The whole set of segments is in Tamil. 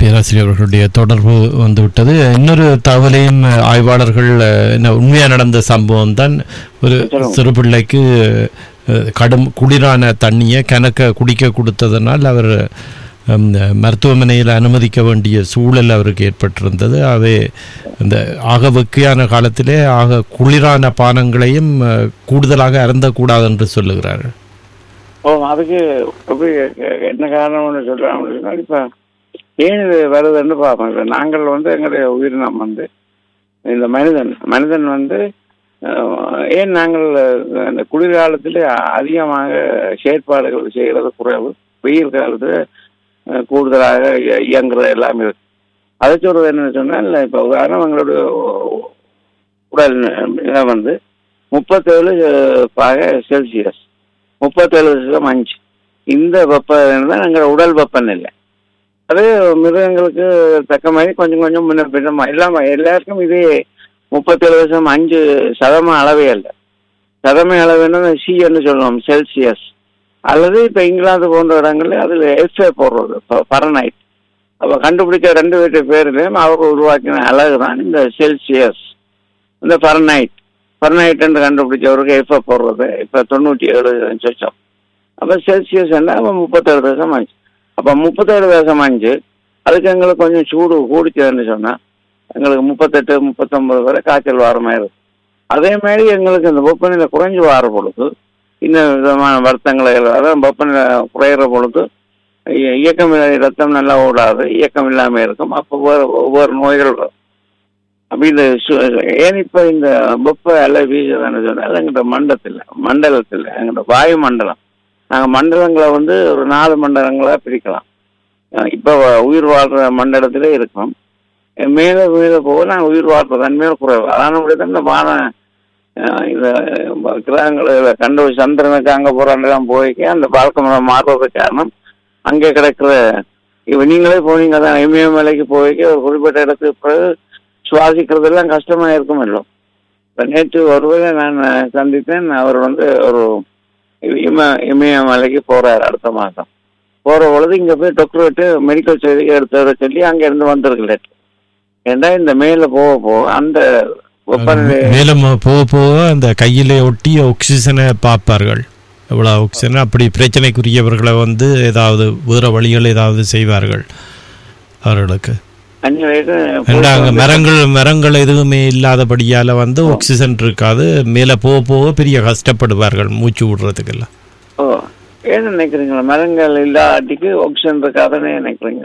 பேராசிரியர் அவர்களுடைய தொடர்பு வந்துவிட்டது இன்னொரு தகவலையும் அஹ், ஆய்வாளர்கள் அஹ், என்ன உண்மையாக நடந்த சம்பவம் தான் ஒரு சொல்லுங்க. சிறு பிள்ளைக்கு அஹ், கடும் குளிரான தண்ணியை கணக்க குடிக்க கொடுத்ததனால் அவர் ஹம், மருத்துவமனையில் அனுமதிக்க வேண்டிய சூழல் அவருக்கு ஏற்பட்டிருந்தது அவை இந்த ஆக வெக்கையான காலத்திலே ஆக குளிரான பானங்களையும் அஹ், கூடுதலாக அருந்தக்கூடாது என்று சொல்லுகிறார்கள் ஓ அதுக்கு எப்படி எ- என்ன காரணம்னு சொல்றாங்க சொன்னால் இப்போ ஏன் இது வருதுன்னு பார்ப்போம் இப்போ நாங்கள் வந்து எங்களுடைய உயிரினம் வந்து இந்த மனிதன் மனிதன் வந்து அஹ், ஏன் நாங்கள் அஹ், இந்த குளிர்காலத்தில் அதிகமாக செயற்பாடுகள் செய்கிறது குறைவு வெயில் காலத்தில் அஹ், கூடுதலாக இய- இயங்குறது எல்லாமே இருக்கு அதை சொல்றது என்னன்னு சொன்னால் இப்போ உதாரணம் எங்களுடைய உடல் நிலை வந்து முப்பத்தேழு பாக செல்சியஸ் முப்பத்தேழு தசம் அஞ்சு இந்த வெப்பம் தான் எங்கள் உடல் வெப்பநிலை அது மிருகங்களுக்கு தக்க மாதிரி கொஞ்சம் கொஞ்சம் முன்ன பின்னமா இல்லாம எல்லாருக்கும் இதே முப்பத்தேழு தசம் அஞ்சு சதம அளவே இல்லை சதம அளவுன்னு சின்னு சொல்லுவோம் செல்சியஸ் அல்லது இப்போ இங்கிலாந்து போன்ற இடங்கள்ல அதில் எஃப்ஏ போடுறது பரனைட் அப்போ கண்டுபிடிச்ச ரெண்டு பேர்ட்டு பேர்லையும் அவர் உருவாக்கின அழகு தான் இந்த செல்சியஸ் இந்த பரனைட் பரனைட் என்று கண்டுபிடிச்சவருக்கு எஃப்ஏ போடுறது இப்போ தொண்ணூற்றி ஏழு சொச்சம் அப்போ செல்சியஸ் என்ன அப்போ முப்பத்தேழு தசம் அஞ்சு அப்போ முப்பத்தேழு தசம் அஞ்சு அதுக்கு எங்களுக்கு கொஞ்சம் சூடு கூடிச்சதுன்னு சொன்னால் எங்களுக்கு முப்பத்தெட்டு முப்பத்தொம்பது வரை காய்ச்சல் வர மாதிரி இருக்கும் அதே மாதிரி எங்களுக்கு இந்த வெப்பநிலை குறைஞ்சு வர பொழுது இன்னும் விதமான வருத்தங்களை அதாவது வெப்பநிலை குறையிற பொழுது இ- இயக்கம் இல்லாத ரத்தம் நல்லா ஓடாது இயக்கம் இல்லாமல் இருக்கும் அப்போ ஒவ்வொரு ஒவ்வொரு நோய்கள் வரும் அப்போ இந்த சு- ஏன் இப்போ இந்த வெப்ப அலை வீசுதுன்னு சொன்னால் எங்கள்கிட்ட மண்டலத்தில் மண்டலத்தில் எங்கள்கிட்ட வாயு மண்டலம் நாங்கள் மண்டலங்களை வந்து ஒரு நாலு மண்டலங்களாக பிரிக்கலாம் அஹ் இப்போ உயிர் வாழ்கிற மண்டலத்திலே இருக்கோம் அஹ் மேலே மேலே போக நாங்கள் உயிர் வாழ்கிற தன்மையில் குறைவு அதான தான் இந்த வான அஹ் இந்த கிரகங்களை கண்டு சந்திரனுக்கு அங்கே போகிறாண்டெல்லாம் போய்க்க அந்த வாழ்க்கை முறை மாறுறதுக்கு காரணம் அங்கே கிடக்கிற இப்போ நீங்களே போனீங்க தான் இமயமலைக்கு போய்க்க ஒரு குறிப்பிட்ட இடத்துக்கு பிறகு சுவாசிக்கிறதெல்லாம் கஷ்டமாக இருக்கும் இல்லை இப்போ நேற்று ஒருவேளை நான் சந்தித்தேன் அவர் வந்து ஒரு இம இமயமலைக்கு போறாரு அடுத்த மாதம் போற பொழுது இங்க போய் டாக்டர்கிட்ட மெடிக்கல் செய்தி எடுத்து வர சொல்லி அங்க இருந்து வந்திருக்கு லேட் ஏன்னா இந்த மேல போக போக அந்த வெப்பநிலை மேலும் போக போக அந்த கையிலே ஒட்டி ஆக்சிஜனை பார்ப்பார்கள் எவ்வளோ ஆக்சிஜன் அப்படி பிரச்சனைக்குரியவர்களை வந்து ஏதாவது வேறு வழிகள் ஏதாவது செய்வார்கள் அவர்களுக்கு அஞ்சு வயசு ஏன்னா அங்கே மரங்கள் மரங்கள் எதுவுமே இல்லாதபடியால் வந்து ஆக்சிஜன் இருக்காது மேலே போக போக பெரிய கஷ்டப்படுவார்கள் மூச்சு விடுறதுக்கெல்லாம் ஓ ஏன் நினைக்கிறீங்களா மரங்கள் இல்லாட்டிக்கு ஆக்சிஜன் இருக்காதுன்னு நினைக்கிறீங்க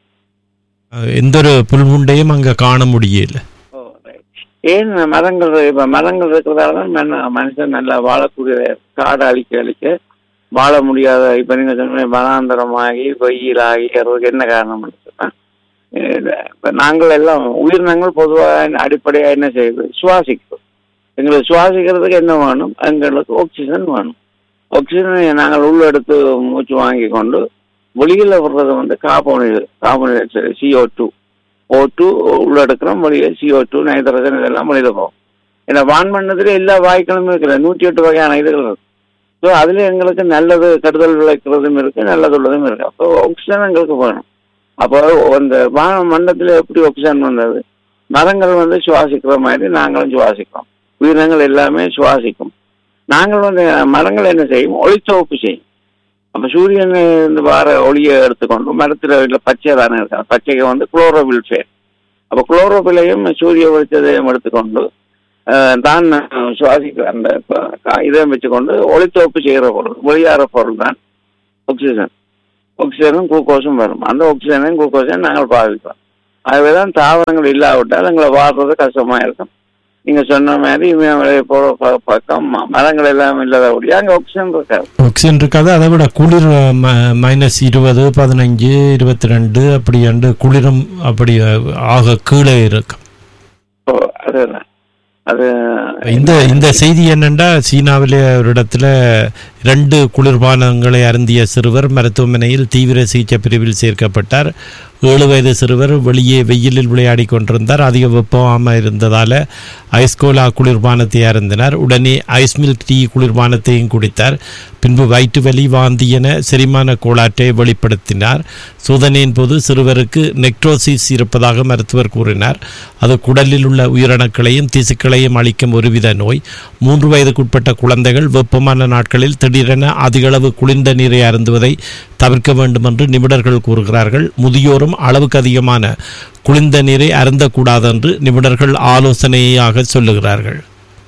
அஹ் எந்த ஒரு புல்முண்டையும் அங்கே காண முடியல ஓ right. ஏன் மரங்கள் இப்ப மரங்கள் இருக்கிறதால தான் மன- மனுஷன் நல்லா வாழக்கூடிய காடு அழிக்க அழிக்க வாழ முடியாத இப்ப நீங்க சொன்ன வனாந்தரமாகி வெயிலாகி அதுக்கு என்ன காரணம் சொன்னா அஹ் இப்ப நாங்கள் எல்லாம் உயிரினங்கள் பொதுவாக அடிப்படையா என்ன செய்யுது சுவாசிக்கும் எங்களுக்கு சுவாசிக்கிறதுக்கு என்ன வேணும் எங்களுக்கு ஆக்சிஜன் வேணும் ஆக்சிஜனை நாங்கள் உள்ள எடுத்து மூச்சு வாங்கி கொண்டு வெளியில விடுறது வந்து carbon carbon C O two O two எடுக்கிறோம் வெளியே சிஓ டூ நைட்ரஜன் இதெல்லாம் வெளியில போகும் ஏன்னா வான்மண்டலத்துல எல்லா வாய்க்களும் இருக்குது நூற்றி எட்டு வகையான இதுகள் இருக்கு ஸோ அதுல எங்களுக்கு நல்லது கருதல் விளைக்கிறதும் இருக்கு நல்லது உள்ளதும் இருக்கு அப்போ ஆக்சிஜன் எங்களுக்கு வேணும் அப்போ அந்த வான மண்டலத்தில் எப்படி ஆக்சிஜன் வந்தது மரங்கள் வந்து சுவாசிக்கிற மாதிரி நாங்களும் சுவாசிக்கிறோம் உயிரினங்கள் எல்லாமே சுவாசிக்கும் நாங்கள் வந்து மரங்கள் என்ன செய்யும் ஒளிச்சோப்பு செய்யும் அப்போ சூரியன் இந்த வார ஒளியை எடுத்துக்கொண்டு மரத்தில் இல்லை பச்சை தானே இருக்காது பச்சைக்கு வந்து குளோரோபில் ஃபேர் அப்போ குளோரோபிலையும் சூரிய வெளிச்சத்தையும் எடுத்துக்கொண்டு அஹ், தான் சுவாசிக்கிற அந்த ப- கா- இதை வச்சுக்கொண்டு ஒளித்தோப்பு செய்கிற பொருள் ஒளியாற பொருள் தான் ஆக்சிஜன் ஆக்சிஜனும் குளுக்கோஸும் வரும் அந்த ஆக்சிஜனையும் குளுக்கோஸையும் நாங்கள் பாவிக்கிறோம் ஆகவே தான் தாவரங்கள் இல்லாவிட்டால் எங்களை வாழ்றது கஷ்டமா இருக்கும் நீங்க சொன்ன மாதிரி இமயமலை போற ப- பக்கம் ம- மரங்கள் எல்லாம் இல்லாதபடியா அங்கே ஆக்சிஜன் இருக்காது ஆக்சிஜன் இருக்காது அதை விட குளிர் மைனஸ் இருபது பதினஞ்சு இருபத்தி ரெண்டு அப்படி அண்டு குளிரும் அப்படி அஹ், ஆக கீழே இருக்கும் ஸோ அதுதான் அது இந்த இந்த செய்தி என்னென்னா சீனாவிலே ஒரு இடத்துல ரெண்டு குளிர்பானங்களை அருந்திய சிறுவர் மருத்துவமனையில் தீவிர சிகிச்சை பிரிவில் சேர்க்கப்பட்டார் ஏழு வயது சிறுவர் வெளியே வெயிலில் விளையாடி கொண்டிருந்தார் அதிக வெப்பமாக இருந்ததால் ஐஸ்கோலா குளிர்பானத்தை அருந்தினார் உடனே ஐஸ் மில்க் டீ குளிர்பானத்தையும் குடித்தார் பின்பு வயிற்று வலி வாந்தி என செரிமான கோளாற்றை வெளிப்படுத்தினார் சோதனையின் போது சிறுவருக்கு நெக்ட்ரோசிஸ் இருப்பதாக மருத்துவர் கூறினார் அது குடலில் உள்ள உயிரணுக்களையும் திசுக்களையும் அளிக்கும் ஒருவித நோய் மூன்று வயதுக்குட்பட்ட குழந்தைகள் வெப்பமான நாட்களில் திடீரென அதிகளவு குளிர்ந்த நீரை அருந்துவதை தவிர்க்க வேண்டும் என்று நிபுணர்கள் கூறுகிறார்கள் முதியோரும் அளவுக்கு அதிகமான குளிர்ந்த நீரை அருந்தக்கூடாது என்று நிபுணர்கள் ஆலோசனையாக சொல்லுகிறார்கள்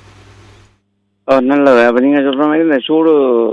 ஓ, நல்லது அப்போ நீங்கள் சொல்கிற மாதிரி இந்த சூடு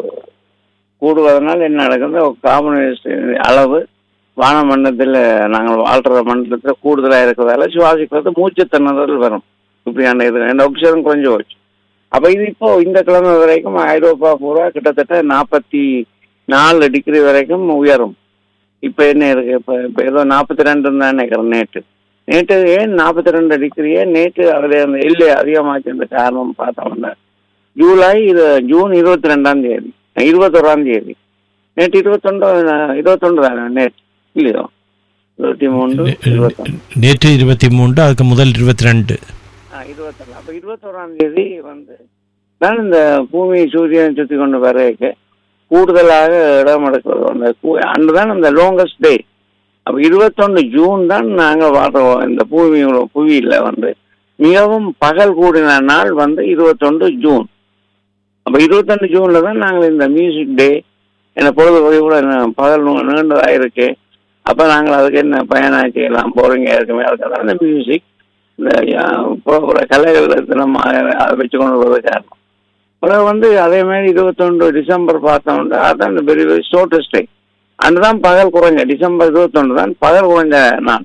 கூடுவதனால் என்ன நடக்குது கார்பன் அளவு வான மண்டலத்தில் நாங்கள் வாழ்கிற மண்டலத்தில் கூடுதலாக இருக்கிறதால சுவாசிக்கிறது மூச்சு திணறல் வரும் இப்படியான இது இந்த ஆக்சிஜன் குறைஞ்சு போச்சு அப்போ இது இப்போ இந்த கிழமை வரைக்கும் ஐரோப்பா பூரா கிட்டத்தட்ட நாற்பத்தி நாலு டிகிரி வரைக்கும் உயரும் இப்போ என்ன இருக்கு இப்போ இப்போ ஏதோ நாற்பத்தி ரெண்டு தான் நினைக்கிறேன் நேற்று நேற்று ஏன் நாற்பத்தி ரெண்டு டிகிரியே நேற்று அதில் அந்த எல்லை அதிகமாச்சு காரணம் பார்த்தோம்னா ஜூலை இது ஜூன் இருபத்தி ரெண்டாம் தேதி இருபத்தோராம் தேதி நேற்று இருபத்தொன்று இருபத்தொன்று தானே நேற்று இல்லையோ இருபத்தி மூன்று இருபத்தொன்று நேற்று இருபத்தி மூன்று அதுக்கு முதல் இருபத்தி ரெண்டு ஆ இருபத்தொன்று அப்போ இருபத்தோராம் தேதி வந்து தான் இந்த பூமி சூரியன் சுற்றி கொண்டு வரைக்க கூடுதலாக இடம் எடுக்கிறது அந்த கூ- அன்று தான் அந்த லோங்கஸ்ட் டே அப்போ இருபத்தொன்று ஜூன் தான் நாங்கள் வாழ்றோம் இந்த பூமி புவியில் வந்து மிகவும் பகல் கூடின நாள் வந்து இருபத்தொன்று ஜூன் அப்போ இருபத்தொன்று ஜூனில் தான் நாங்கள் இந்த மியூசிக் டே என்ன பொழுதுபோய் கூட என்ன பகல் நு- நீண்டதாக இருக்கு அப்போ நாங்கள் அதுக்கு என்ன பயணம் செய்யலாம் போரிங்காக இருக்குமே அதுக்கு தான் இந்த மியூசிக் இந்த அஹ், புற புற கலைகள் நம்ம அதை வச்சு கொண்டு வருவது காரணம் பிறகு வந்து அதே மாதிரி இருபத்தொன்று டிசம்பர் பார்த்தோம்னா அதான் இந்த வெரி வெரி ஷோர்டஸ்ட் டே அன்று தான் பகல் குறைஞ்ச டிசம்பர் இருபத்தொன்று தான் பகல் குறைஞ்ச நாள்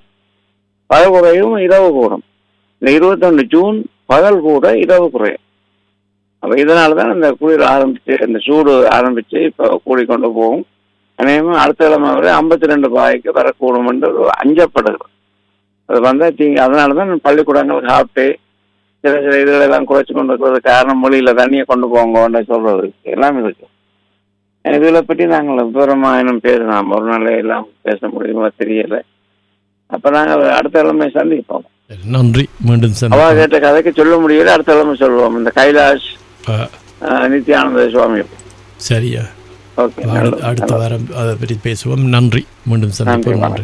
பகல் குறையும் இரவு கூடும் இந்த இருபத்தொன்று ஜூன் பகல் கூட இரவு குறையும் அப்போ இதனால தான் இந்த குளிர் ஆரம்பிச்சு இந்த சூடு ஆரம்பிச்சு இப்போ கூடிக்கொண்டு போகும் அநேகமாக அடுத்த கிழமை வரை ஐம்பத்தி ரெண்டு பாய்க்கு வரக்கூடும் என்று அஞ்சப்படுகிறது அது வந்தால் தீங்க அதனால தான் பள்ளிக்கூடங்கள் சாப்பிட்டு சில சில இதுகளெல்லாம் குறைச்சி கொண்டு இருக்கிறது காரணம் மொழியில் தண்ணியை கொண்டு போங்கன்னு சொல்றது எல்லாம் இருக்கு இதில் பற்றி நாங்கள் விவரமாக இன்னும் பேசலாம் ஒரு நாள் எல்லாம் பேச முடியுமா தெரியல அப்போ நாங்கள் அடுத்த கிழமை சந்திப்போம் நன்றி மீண்டும் அவா சந்திப்போம் கேட்ட கதைக்கு சொல்ல முடியல அடுத்த கிழமை சொல்லுவோம் இந்த கைலாஷ் ஆ, அஹ், நித்யானந்த சுவாமி சரியா ஓகே அடுத்த- அடுத்த வாரம் அதை பற்றி பேசுவோம் நன்றி மீண்டும் சந்திப்போம் நன்றி, நன்றி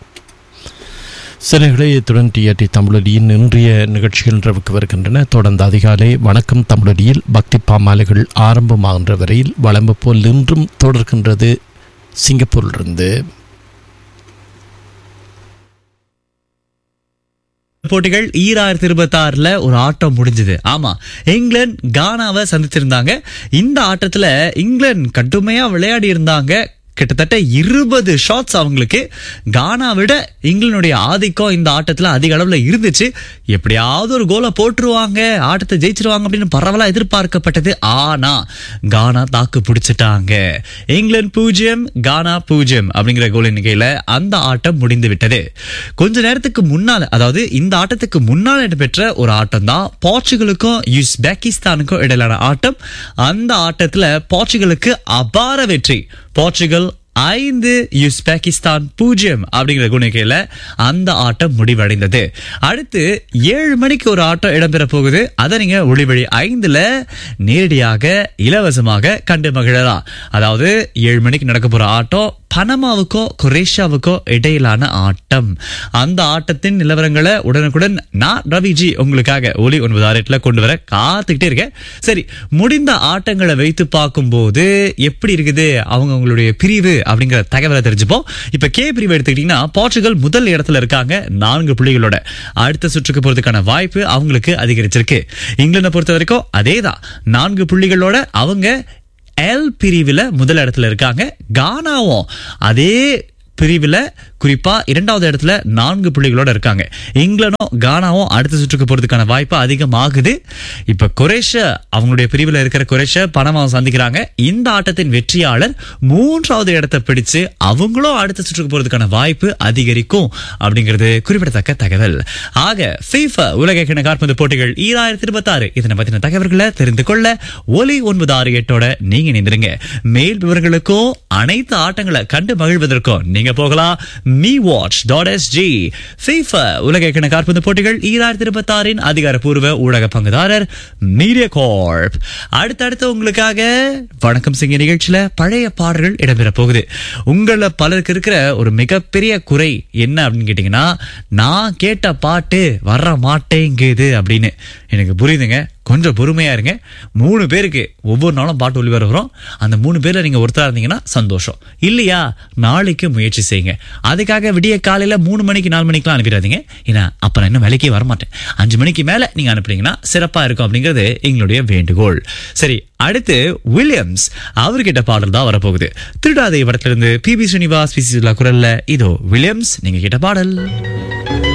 சிலைகளை இத்துடன் டிஆர்டி தமிழடியின் இன்றைய நிகழ்ச்சிகள் நிறைவுக்கு வருகின்றன தொடர்ந்து அதிகாலை வணக்கம் தமிழடியில் பக்தி பாமாலைகள் ஆரம்பமாகின்ற வரையில் வளம்பு போல் இன்றும் தொடர்கின்றது சிங்கப்பூரிலிருந்து போட்டிகள் ஈராயிரத்தி இருபத்தி ஆறுல ஒரு ஆட்டம் முடிஞ்சது ஆமா இங்கிலாந்து கானாவை சந்திச்சிருந்தாங்க இந்த ஆட்டத்துல இங்கிலாந்து கடுமையா விளையாடி இருந்தாங்க கிட்டத்தட்ட இருபது ஷாட்ஸ் அவங்களுக்கு கானா விட இங்கிலாந்துடைய ஆதிக்கம் இந்த ஆட்டத்துல அதிக அளவுல இருந்துச்சு எப்படியாவது ஒரு கோலை போட்டுருவாங்க ஆட்டத்தை ஜெயிச்சிருவாங்க அப்படின்னு பரவலா எதிர்பார்க்கப்பட்டது ஆனா கானா தாக்கு பிடிச்சிட்டாங்க இங்கிலாந்து பூஜ்ஜியம் கானா பூஜ்ஜியம் அப்படிங்கிற கோல் எண்ணிக்கையில அந்த ஆட்டம் முடிந்து விட்டது கொஞ்ச நேரத்துக்கு முன்னால அதாவது இந்த ஆட்டத்துக்கு முன்னால் இடம்பெற்ற ஒரு ஆட்டம் தான் போர்ச்சுகலுக்கும் யுஸ்பெகிஸ்தானுக்கும் இடையிலான ஆட்டம் அந்த ஆட்டத்துல போர்ச்சுகலுக்கு அபார வெற்றி போர்ச்சுகல் ஐந்து யுஸ்பெகிஸ்தான் பூஜ்ஜியம் அப்படிங்கிற குணிக்கையில அந்த ஆட்டம் முடிவடைந்தது அடுத்து ஏழு மணிக்கு ஒரு ஆட்டம் இடம்பெற போகுது அதை நீங்க ஒளிவழி ஐந்துல நேரடியாக இலவசமாக கண்டு மகிழலாம் அதாவது ஏழு மணிக்கு நடக்க போற ஆட்டம் பனமாவுக்கோ குரேஷியாவுக்கோ இடையிலான ஆட்டம் அந்த ஆட்டத்தின் நிலவரங்களை உடனுக்குடன் நான் ரவிஜி உங்களுக்காக ஒலி ஒன்பது ஆறு கொண்டு வர காத்துக்கிட்டே இருக்கேன் சரி முடிந்த ஆட்டங்களை வைத்து பார்க்கும்போது எப்படி இருக்குது அவங்க அவங்களுடைய பிரிவு அப்படிங்கிற தகவலை தெரிஞ்சுப்போம் இப்ப கே பிரிவு எடுத்துக்கிட்டீங்கன்னா போர்ச்சுகல் முதல் இடத்துல இருக்காங்க நான்கு புள்ளிகளோட அடுத்த சுற்றுக்கு போறதுக்கான வாய்ப்பு அவங்களுக்கு அதிகரிச்சிருக்கு இங்கிலாந்தை பொறுத்த வரைக்கும் அதேதான் நான்கு புள்ளிகளோட அவங்க எல் பிரிவில் முதல் இடத்துல இருக்காங்க கானாவும் அதே பிரிவில் குறிப்பா இரண்டாவது இடத்துல நான்கு புள்ளிகளோட இருக்காங்க இங்கிலாந்தும் கானாவும் அடுத்த சுற்றுக்கு போறதுக்கான வாய்ப்பு அதிகமாகுது இப்ப குரேஷியா அவங்களுடைய பிரிவுல இருக்கிற குரேஷியா பணமாக சந்திக்கிறாங்க இந்த ஆட்டத்தின் வெற்றியாளர் மூன்றாவது இடத்தை பிடிச்சு அவங்களும் அடுத்த சுற்றுக்கு போறதுக்கான வாய்ப்பு அதிகரிக்கும் அப்படிங்கிறது குறிப்பிடத்தக்க தகவல் ஆக FIFA உலக கிண காற்பந்து போட்டிகள் ஈராயிரத்தி இருபத்தி ஆறு இதனை பத்தின தகவல்களை தெரிந்து கொள்ள ஒலி ஒன்பது ஆறு எட்டோட நீங்க இணைந்திருங்க மேல் விவரங்களுக்கும் அனைத்து ஆட்டங்களை கண்டு மகிழ்வதற்கும் நீங்க போகலாம் me watch dot S G FIFA உலக கிண காற்பந்து போட்டிகள் ஈராயிரத்தி இருபத்தி ஆறின் அதிகாரப்பூர்வ ஊடக பங்குதாரர் மீடியா கார்ப் அடுத்தடுத்து உங்களுக்காக வணக்கம் சிங்க நிகழ்ச்சியில பழைய பாடல்கள் இடம்பெற போகுது உங்கள பலருக்கு இருக்கிற ஒரு மிகப்பெரிய குறை என்ன அப்படின்னு கேட்டீங்கன்னா நான் கேட்ட பாட்டு வர மாட்டேங்குது அப்படின்னு எனக்கு புரியுதுங்க கொஞ்சம் பொறுமையா இருங்க மூணு பேருக்கு ஒவ்வொரு நாளும் பாட்டு ஒளி வரும் அந்த மூணு பேர்ல நீங்க ஒருத்தரா இருந்தீங்கன்னா சந்தோஷம் இல்லையா நாளைக்கு முயற்சி செய்யுங்க அதுக்காக விடிய காலையில மூணு மணிக்கு நாலு மணிக்கெல்லாம் அனுப்பிடாதீங்க ஏன்னா அப்ப நான் இன்னும் வேலைக்கே வரமாட்டேன் அஞ்சு மணிக்கு மேல நீங்க அனுப்புனீங்கன்னா சிறப்பா இருக்கும் அப்படிங்கிறது எங்களுடைய வேண்டுகோள் சரி அடுத்து வில்லியம்ஸ் அவர்கிட்ட பாடல் தான் வரப்போகுது திருடாதை படத்துல இருந்து பி பி ஸ்ரீனிவாஸ் பி சி குரல்ல இதோ வில்லியம்ஸ் நீங்க கேட்ட பாடல்